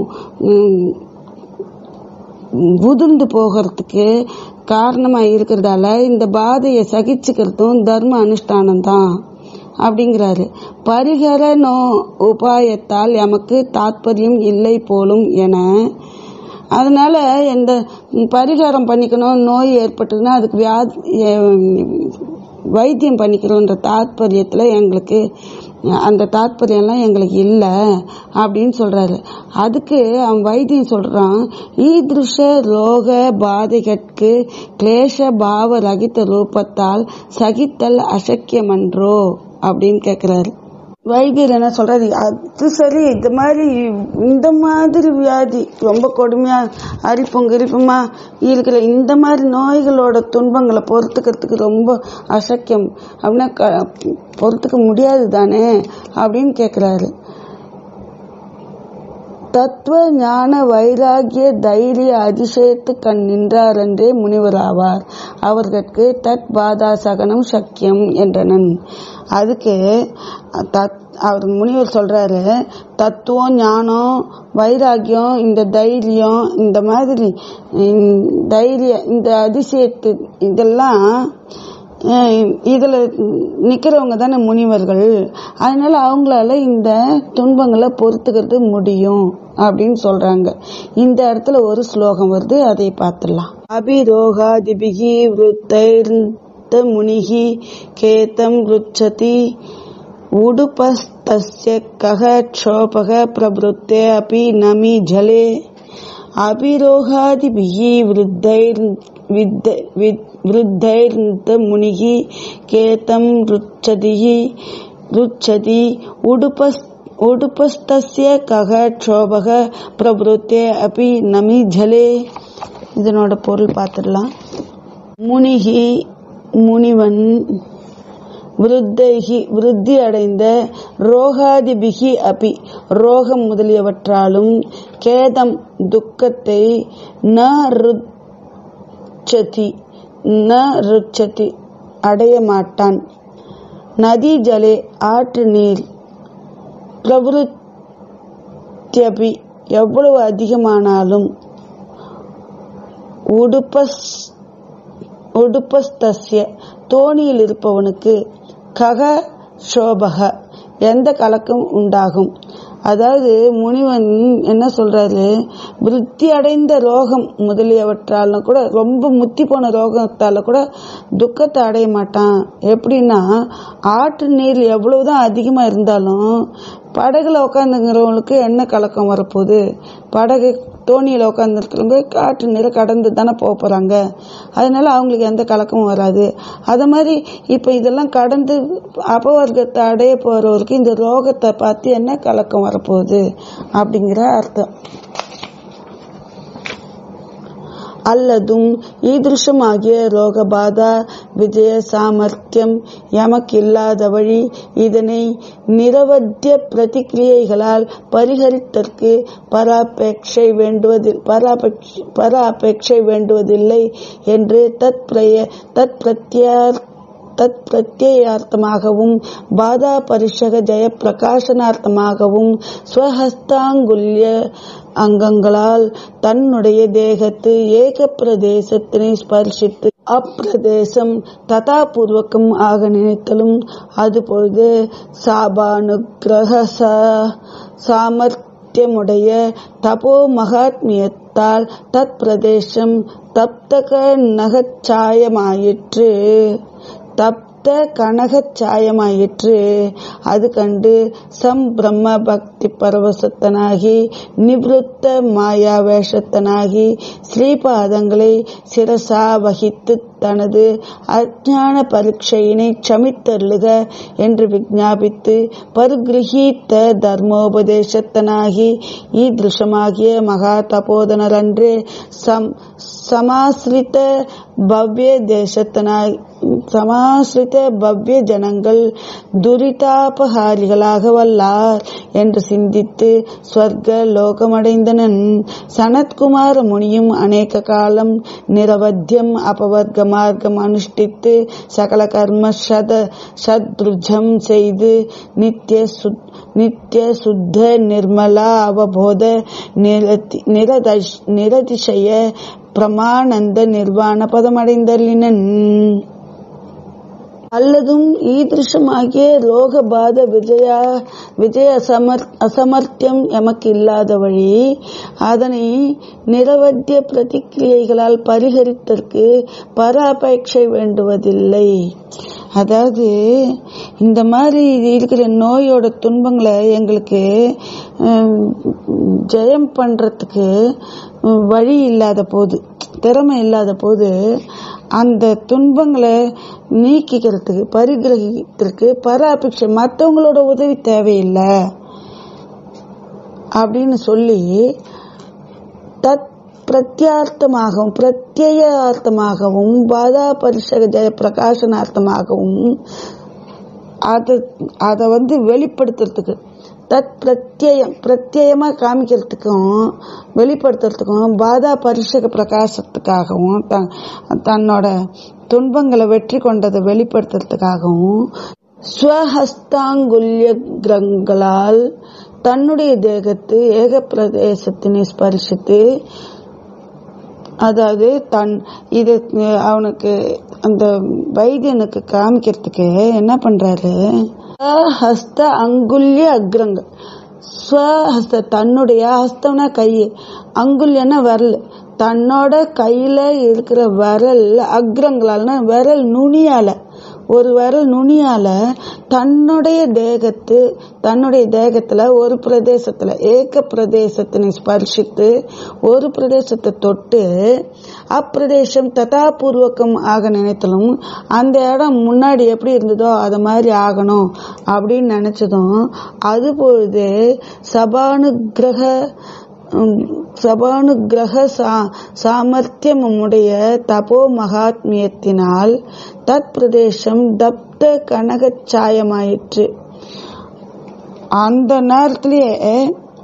உதிர்ந்து போகிறதுக்கு காரணமா இருக்கிறதால இந்த பாதையை சகிச்சுக்கிறதும் தர்ம அனுஷ்டானம் தான் அப்படிங்கிறாரு பரிகர நோ உபாயத்தால் எமக்கு தாத்பரியம் இல்லை போலும் என அதனால எந்த பரிகாரம் பண்ணிக்கணும் நோய் ஏற்பட்டதுன்னா அதுக்கு வியாதி வைத்தியம் பண்ணிக்கிறோன்ற தாத்பரியத்தில் எங்களுக்கு அந்த தாத்பரியம்லாம் எங்களுக்கு இல்லை அப்படின்னு சொல்றாரு அதுக்கு அவன் வைத்தியம் சொல்றான் ஈதிருஷ ரோக பாதைகட்கு கிளேஷ பாவ ரகித ரூபத்தால் சகித்தல் அசக்கியமன்றோ அப்படின்னு கேக்குறாரு வைத்தியர் என்ன சொல்றாரு அது சரி இந்த மாதிரி இந்த மாதிரி வியாதி ரொம்ப கொடுமையா அரிப்பும் கிரிப்புமா இருக்கிற இந்த மாதிரி நோய்களோட துன்பங்களை பொறுத்துக்கிறதுக்கு ரொம்ப அசக்கியம் அப்படின்னா பொறுத்துக்க முடியாது தானே அப்படின்னு கேக்குறாரு தத்துவ ஞான வைராகிய தைரிய அதிசயத்து கண் நின்றார் என்றே முனிவராவார் அவர்களுக்கு தத் பாதா சகனம் சக்கியம் என்றனன் அதுக்கு தத் அவர் முனிவர் சொல்றாரு தத்துவம் ஞானம் வைராகியம் இந்த தைரியம் இந்த மாதிரி தைரிய இந்த அதிசயத்து இதெல்லாம் அஹ் இதுல நிக்கிறவங்க தானே முனிவர்கள் அதனால அவங்களால இந்த துன்பங்களை பொறுத்துக்கிறது முடியும் அப்படின்னு சொல்றாங்க இந்த இடத்துல ஒரு ஸ்லோகம் வருது அதை பார்த்துடலாம் அபிரோகாதிபிகி விருத்தைர்ந்த முனிகி கேதம் ருச்சதி उडुपस्तस्य कः क्षोभः प्रवृत्ते अपि नमि जले अभिरोहादिभिः वृद्धैर् विद्- विद्- वृद्धैर्मुनिः केतं रुच्छतिः रुच्छति उडुपस् उडुपस्तस्य कः क्षोभः प्रवृत्ते अपि नमि जले இதனோட பொருள் பார்த்துடலாம் முனிகி முனிவன் விருத்தைகி விருத்தி அடைந்த ரோகாதிபிகி அபி ரோகம் முதலியவற்றாலும் கேதம் துக்கத்தை ந ருச்சதி ந ருச்சதி அடைய மாட்டான் நதி ஜலே ஆற்று நீர் பிரபுத்தியபி எவ்வளவு அதிகமானாலும் உடுப்பஸ் உடுப்பஸ்தஸ்ய தோணியில் இருப்பவனுக்கு கக சோபக எந்த கலக்கம் உண்டாகும் அதாவது முனிவன் என்ன சொல்றாரு விருத்தி அடைந்த ரோகம் முதலியவற்றால கூட ரொம்ப முத்தி போன ரோகத்தால கூட துக்கத்தை அடைய மாட்டான் எப்படின்னா ஆற்று நீர் எவ்வளவுதான் அதிகமா இருந்தாலும் படகுல உட்காந்துங்கிறவங்களுக்கு என்ன கலக்கம் வரப்போகுது படகு தோணியில் உட்காந்துருக்கிறவங்க காற்று நீரை கடந்து தானே போக போகிறாங்க அதனால அவங்களுக்கு எந்த கலக்கமும் வராது அது மாதிரி இப்போ இதெல்லாம் கடந்து அபவர்க்கத்தை அடைய போகிறவருக்கு இந்த ரோகத்தை பார்த்து என்ன கலக்கம் வரப்போகுது அப்படிங்கிற அர்த்தம் அல்லதும் ஈதிருஷமாகிய ரோகபாத விஜய சாமர்த்தியம் எமக்கில்லாத வழி இதனை நிரவத்திய பிரதிக்கிரியைகளால் பரிகரித்தற்கு பராபேட்சை வேண்டுவதில் பராபேட்சை பராபேட்சை வேண்டுவதில்லை என்று தத் பிரய தத் பிரத்யார் தத் பிரத்யேயார்த்தமாகவும் பாதா பரிஷக ஜெய பிரகாசனார்த்தமாகவும் ஸ்வஹஸ்தாங்குல்ய அங்கங்களால் தன்னுடைய தேகத்து ஏக பிரதேசத்தினை ஸ்பர்சித்து அப்பிரதேசம் ததாபூர்வகம் ஆக நினைத்தலும் அதுபொழுது சாபானுகிரக சாமர்த்தியமுடைய தபோ மகாத்மியத்தால் தத் பிரதேசம் தப்தக நகச்சாயமாயிற்று தப்த கனகச்சாயமாயிற்று அது கண்டு சம் பிரம்ம பக்தி பரவசத்தனாகி நிவிருத்த மாயா வேஷத்தனாகி ஸ்ரீபாதங்களை சிரசா வகித்து தனது அஜான பரீட்சையினை சமித்தருளுக என்று விஞ்ஞாபித்து பருகிரகித்த தர்மோபதேசத்தனாகி ஈதிருஷமாகிய மகா தபோதனரன்று சம் சமாசிரித்த பவ்ய தேசத்தனாய் சமாசிரித்த பவ்ய ஜனங்கள் துரிதாபகாரிகளாக வல்லார் என்று சிந்தித்து ஸ்வர்க லோகமடைந்தனன் சனத்குமார முனியும் அநேக காலம் நிரவத்தியம் அபவர்க்க மார்க்கம் அனுஷ்டித்து சகல கர்ம சத சத்ருஜம் செய்து நித்திய சுத் நித்திய சுத்த நிர்மலா அவபோத நிரதி- நிரதஷ்- நிரதிசய பிரமானந்த நிர்வாண பதமடைந்தலினன் அல்லதும் ஈதிருஷமாகிய ரோகபாத விஜயா விஜய அசமர் அசமர்த்தியம் எமக்கு இல்லாத வழி அதனை நிரவத்திய பிரதிக்கிரியைகளால் பரிகரித்தற்கு பராபேட்சை வேண்டுவதில்லை அதாவது இந்த மாதிரி இருக்கிற நோயோட துன்பங்களை எங்களுக்கு ஹம், ஜெயம் பண்றதுக்கு ஹம், வழி இல்லாத போது திறமை இல்லாத போது அந்த துன்பங்களை நீக்கிக்கிறதுக்கு பரிகிரகிக்கிறதுக்கு பராபேட்சை மற்றவங்களோட உதவி தேவையில்லை அப்படின்னு சொல்லி தத் பிரத்யார்த்தமாகவும் பிரத்யேயார்த்தமாகவும் பாதா பரிசக ஜெய பிரகாசனார்த்தமாகவும் அதை அதை வந்து வெளிப்படுத்துறதுக்கு தத் பிரத்யயம் பிரத்யேயமா காமிக்கிறதுக்கும் வெளிப்படுத்துறதுக்கும் பாதா பரிசக பிரகாசத்துக்காகவும் த- தன்னோட துன்பங்களை வெற்றி கொண்டதை வெளிப்படுத்துறதுக்காகவும் ஸ்வஹஸ்தாங்குல்ய கிரங்களால் தன்னுடைய தேகத்து ஏக பிரதேசத்தினை ஸ்பரிசித்து அதாவது தன் இது அஹ், அவனுக்கு அந்த வைத்தியனுக்கு காமிக்கிறதுக்கு என்ன பண்றாரு ஹஸ்த அங்குல்ய அக்ரங்கள் ஸ்வஹஸ்த தன்னுடைய ஹஸ்தம்னா கை அங்குல்யன்னா விரல் தன்னோட கையில இருக்கிற விரல் அக்ரங்களால்னா விரல் நுனியால ஒரு விரல் நுனியால தன்னுடைய தேகத்து தன்னுடைய தேகத்துல ஒரு பிரதேசத்துல ஏக பிரதேசத்தினை ஸ்பர்சித்து ஒரு பிரதேசத்தை தொட்டு அப்பிரதேசம் ததாபூர்வகம் ஆக நினைத்தலும் அந்த இடம் முன்னாடி எப்படி இருந்ததோ அது மாதிரி ஆகணும் அப்படின்னு நினைச்சதும் அது பொழுது சபானுகிரக உம், சபானுகிரக சா சாமர்த்தியமுடைய தபோ மகாத்மியத்தினால் தத் பிரதேசம் தப்த கனகச்சாயமாயிற்று அந்த நேரத்திலேயே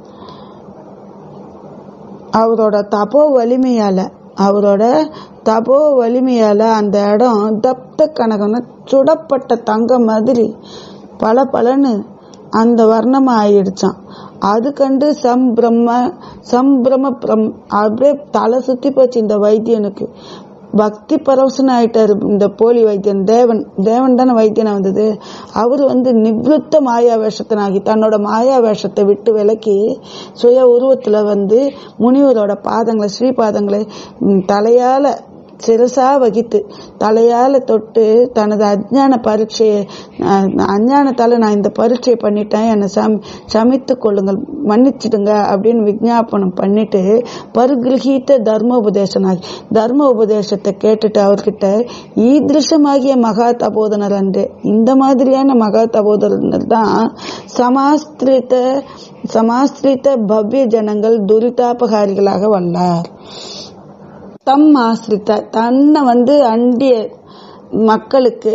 அவரோட தபோ வலிமையால அவரோட தபோ வலிமையால அந்த இடம் தப்த கனகம்னா சுடப்பட்ட தங்கம் மாதிரி பல பலன்னு அந்த வர்ணமா ஆயிடுச்சான் அது கண்டு சம்பிரம சம்பிரம பிரம் அப்படியே தலை சுத்தி போச்சு இந்த வைத்தியனுக்கு பக்தி பரவசன் ஆயிட்டாரு இந்த போலி வைத்தியன் தேவன் தேவன் தானே வைத்தியனா வந்தது அவர் வந்து நிவிருத்த மாயா வேஷத்தினாகி தன்னோட மாயா வேஷத்தை விட்டு விலக்கி சுய உருவத்துல வந்து முனிவரோட பாதங்களை ஸ்ரீ பாதங்களை ம், தலையால சிரசா வகித்து தலையால தொட்டு தனது அஜ்ஞான பரீட்சையை அஹ், அஞ்ஞானத்தால நான் இந்த பரீட்சை பண்ணிட்டேன் என்னை சம் சமித்து கொள்ளுங்கள் மன்னிச்சிடுங்க அப்படின்னு விஜாபனம் பண்ணிட்டு பருகிரகீத்த தர்ம உபதேசனாகி தர்ம உபதேசத்தை கேட்டுட்டு அவர்கிட்ட ஈதிருஷமாகிய மகா தபோதனர் அன்று இந்த மாதிரியான மகா தபோதனர் தான் சமாஸ்திரித்த சமாஸ்திரித்த பவ்ய ஜனங்கள் துரிதாபகாரிகளாக வல்லார் தம் ஆசிரித்த தன்னை வந்து அண்டிய மக்களுக்கு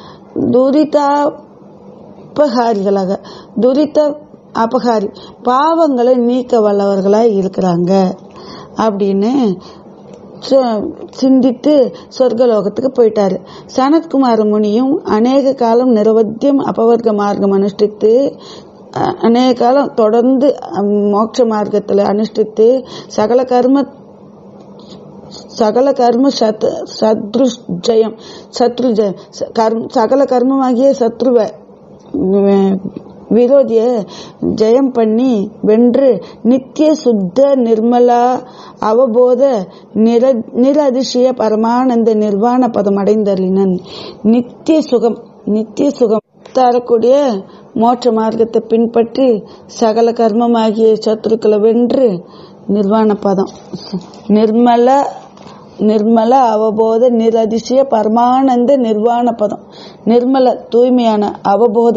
துரிதாபகாரிகளாக துரித அபகாரி பாவங்களை நீக்க வல்லவர்களாய் இருக்கிறாங்க அப்படின்னு ச- சிந்தித்து சொர்க்கலோகத்துக்கு போயிட்டாரு சனத்குமார முனியும் அநேக காலம் நிரவத்தியம் அபவர்க்க மார்க்கம் அனுஷ்டித்து அ- அநேக காலம் தொடர்ந்து அம், மோட்ச மார்க்கத்தில் அனுஷ்டித்து சகல கர்ம சகல கர்ம சத் சத்ருஜயம் சத்ருஜயம் ச- கர்ம சகல கர்மமாகிய சத்ருவ வி- விரோதிய ஜெயம் பண்ணி வென்று நித்திய சுத்த நிர்மலா அவபோத நிர நிரதிசய பரமானந்த நிர்வாண பதம் அடைந்தருளினன் நித்திய சுகம் நித்திய சுகம் தரக்கூடிய மோட்ச மார்க்கத்தை பின்பற்றி சகல கர்மமாகிய சத்துருக்களை வென்று நிர்வாண பதம் நிர்மல நிர்மல அவபோத நிரதிசய பரமானந்த நிர்வாண பதம் நிர்மல தூய்மையான அவபோத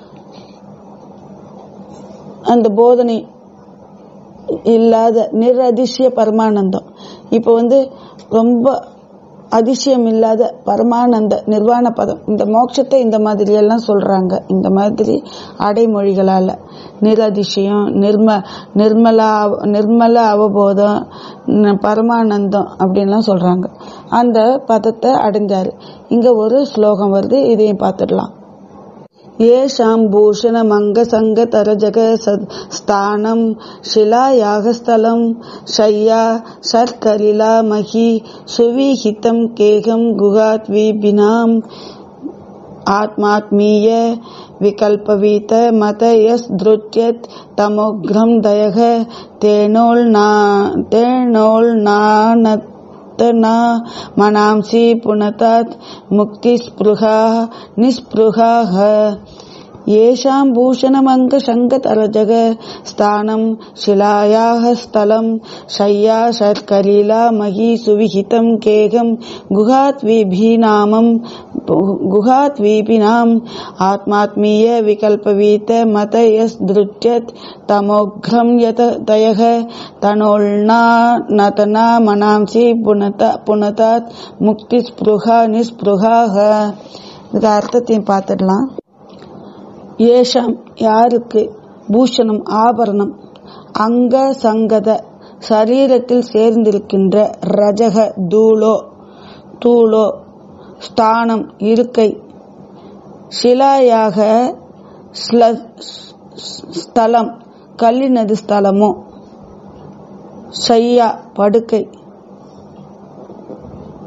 அந்த போதனை இல்லாத நிரதிசய பரமானந்தம் இப்போ வந்து ரொம்ப அதிசயம் இல்லாத பரமானந்த நிர்வாண பதம் இந்த மோட்சத்தை இந்த மாதிரி எல்லாம் சொல்றாங்க இந்த மாதிரி அடைமொழிகளால நிரதிசயம் நிர்ம நிர்மலா நிர்மல அவபோதம் ந- பரமானந்தம் அப்படின்லாம் சொல்றாங்க அந்த பதத்தை அடைஞ்சாரு இங்க ஒரு ஸ்லோகம் வருது இதையும் பார்த்துடலாம் येषां भूषणमङ्गसङ्गतरजग स्थानं शिलायागस्थलं शय्या शर्कलिला मही सुविहितं केहं गुहाद्विभिनाम् आत्मात्मीय विकल्पवीत मत यस्धृत्यत् तमोघ्रं दयः तेनोल्ना तेनोल्नानत् न मनांसि पुनतात् मुक्तिस्पृहा निःस्पृहाः येषां भूषणमङ्गशङ्कतरजग स्थानं शिलायाः स्थलं शय्या शर्कलीला मही सुविहितं केघं गुहात्विभिनामं गुहात्वीपिनाम् आत्मात्मीय विकल्पवीत मत यस्धृत्यत् तमोघ्रं यत दयः तनोल्ना नतना मनांसि पुनत पुनतात् मुक्तिस्पृहा निःस्पृहाः இதுக்கு அர்த்தத்தையும் பார்த்துடலாம் ஏஷாம் யாருக்கு பூஷணம் ஆபரணம் அங்க சங்கத சரீரத்தில் சேர்ந்திருக்கின்ற ரஜக தூளோ தூளோ ஸ்தானம் இருக்கை சிலாயாக ஸ்ல- ஸ்தலம் கல்லினது ஸ்தலமோ ஷையா படுக்கை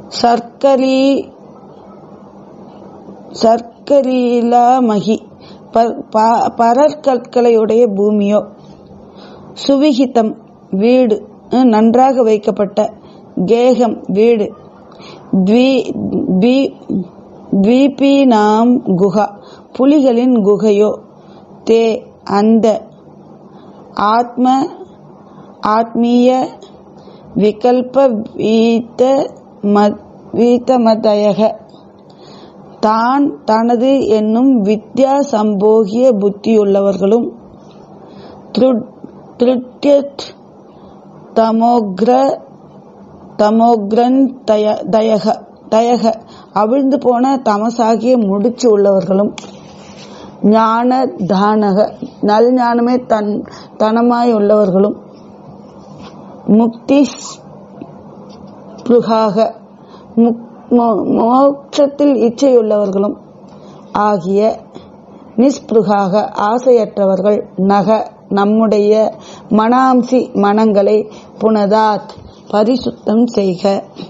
சர்க்கரி சர்க்கரீலாமகி ப- ப- பரற்கற்களையுடைய பூமியோ சுவிகிதம் வீடு அஹ், நன்றாக வைக்கப்பட்ட கேகம் வீடு த்வி- த்வி- த்வீபீனாம் குஹா புலிகளின் குகையோ தே அந்த ஆத்ம ஆத்மீய விகல்ப வீத மத் வீதமதயக தான் தனது என்னும் வித்யா சம்போகிய புத்தியுள்ளவர்களும் திருட்- திருட்யத் தமோக்ர தமோக்ரன் தய தயக தயக அவிழ்ந்து போன தமசாகிய முடிச்சு உள்ளவர்களும் ஞான தானக நல் ஞானமே தன் தனமாய் உள்ளவர்களும் முக்தி ஸ்பிருகாக முக்- மோ- மோட்சத்தில் இச்சையுள்ளவர்களும் ஆகிய நிஸ்பிருகாக ஆசையற்றவர்கள் நக நம்முடைய மனாம்சி மனங்களை புனதாத் பரிசுத்தம் செய்க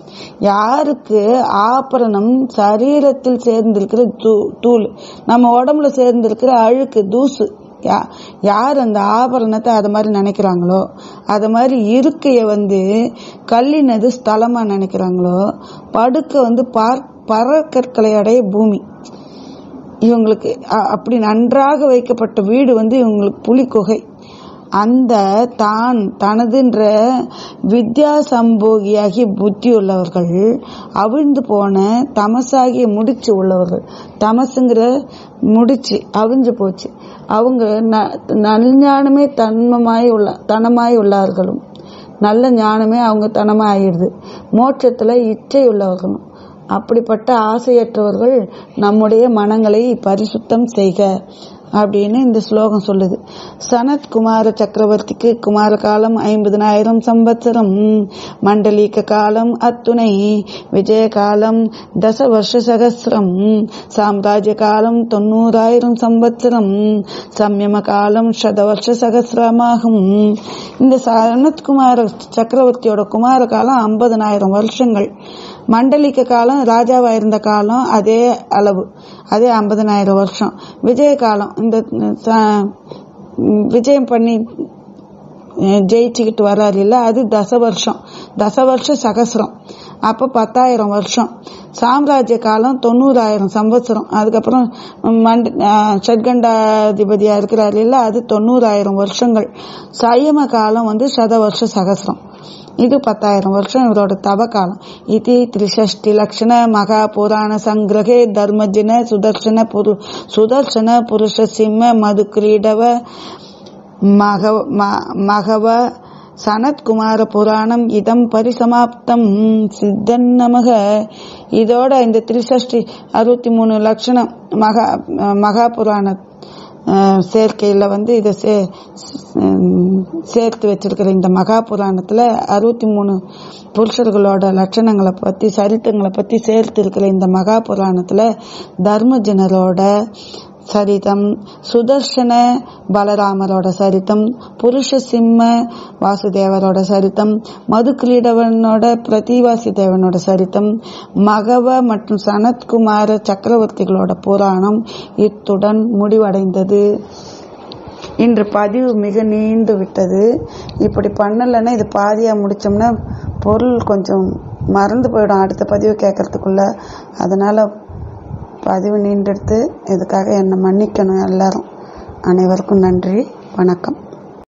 யாருக்கு ஆபரணம் சரீரத்தில் சேர்ந்திருக்கிற தூ- தூள் நம்ம உடம்புல சேர்ந்திருக்கிற அழுக்கு தூசு யா- யார் அந்த ஆபரணத்தை அது மாதிரி நினைக்கிறாங்களோ அது மாதிரி இருக்கைய வந்து கல்லினது ஸ்தலமா நினைக்கிறாங்களோ படுக்க வந்து பார் பறக்கற்களை அடைய பூமி இவங்களுக்கு அ- அப்படி நன்றாக வைக்கப்பட்ட வீடு வந்து இவங்களுக்கு புலிக்குகை அந்த தான் தனதுன்ற வித்யா சம்போகியாகி புத்தி உள்ளவர்கள் அவிழ்ந்து போன தமசாகிய முடிச்சு உள்ளவர்கள் தமசுங்கிற முடிச்சு அவிஞ்சு போச்சு அவங்க ந- நல்ஞானமே தன்மமாய் உள்ள தனமாய் உள்ளார்களும் நல்ல ஞானமே அவங்க தனமாய் ஆயிடுது மோட்சத்துல இச்சை உள்ளவர்களும் அப்படிப்பட்ட ஆசையற்றவர்கள் நம்முடைய மனங்களை பரிசுத்தம் செய்க அப்படின்னு இந்த ஸ்லோகம் சொல்லுது சனத் குமார சக்கரவர்த்திக்கு குமார காலம் ஐம்பதினாயிரம் சம்பத்சரம் மண்டலீக காலம் அத்துணை விஜய காலம் தச வருஷ சகசிரம் சாம்ராஜ்ய காலம் தொண்ணூறாயிரம் சம்பத்சரம் சம்யம காலம் சத வருஷ சகசிரமாகும் இந்த சனத்குமார சக்கரவர்த்தியோட குமார காலம் ஐம்பதனாயிரம் வருஷங்கள் மண்டலிக்க காலம் ராஜாவா இருந்த காலம் அதே அளவு அதே ஐம்பதனாயிரம் வருஷம் விஜய காலம் இந்த ச- விஜயம் பண்ணி அஹ், ஜெயிச்சுக்கிட்டு வர்றாரு இல்ல அது தச வருஷம் தச வருஷ சகசிரம் அப்ப பத்தாயிரம் வருஷம் சாம்ராஜ்ய காலம் தொண்ணூறாயிரம் சம்பத்சரம் அதுக்கப்புறம் மண்ட அஹ், ஷட்கண்டாதிபதியா இருக்கிறாரு இல்ல அது தொண்ணூறாயிரம் வருஷங்கள் சயம காலம் வந்து சத வருஷ சகசிரம் இது பத்தாயிரம் வருஷம் இவரோட தவ காலம் இது திரிஷஷ்டி லட்சண மகா புராண சங்கிரகே தர்மஜின சுதர்சன புரு சுதர்சன புருஷ சிம்ம மது கிரீடவ மகவ ம- மகவ சனத்குமார புராணம் இதம் பரிசமாப்தம் சித்தன் நமக இதோட இந்த திரிசஷ்டி அறுபத்தி மூணு லட்சணம் மகா மகா புராண அஹ், சேர்க்கையில வந்து இதை சே உம், சேர்த்து வச்சிருக்கிற இந்த மகா புராணத்துல அறுபத்தி மூணு புருஷர்களோட லட்சணங்களை பத்தி சரித்திரங்களை பத்தி சேர்த்து இருக்கிற இந்த மகா புராணத்துல தர்மஜனரோட சரிதம் சுதர்சன பலராமரோட சரிதம் புருஷ சிம்ம வாசுதேவரோட சரிதம் மது கிரீடவனோட பிரதிவாசி தேவனோட சரிதம் மகவ மற்றும் சனத்குமார சக்கரவர்த்திகளோட புராணம் இத்துடன் முடிவடைந்தது இன்று பதிவு மிக நீண்டு விட்டது இப்படி பண்ணலைன்னா இது பாதியா முடிச்சோம்னா பொருள் கொஞ்சம் மறந்து போயிடும் அடுத்த பதிவு கேட்கறதுக்குள்ள அதனால பதிவு நீண்டெடுத்து இதுக்காக என்னை மன்னிக்கணும் எல்லாரும் அனைவருக்கும் நன்றி வணக்கம்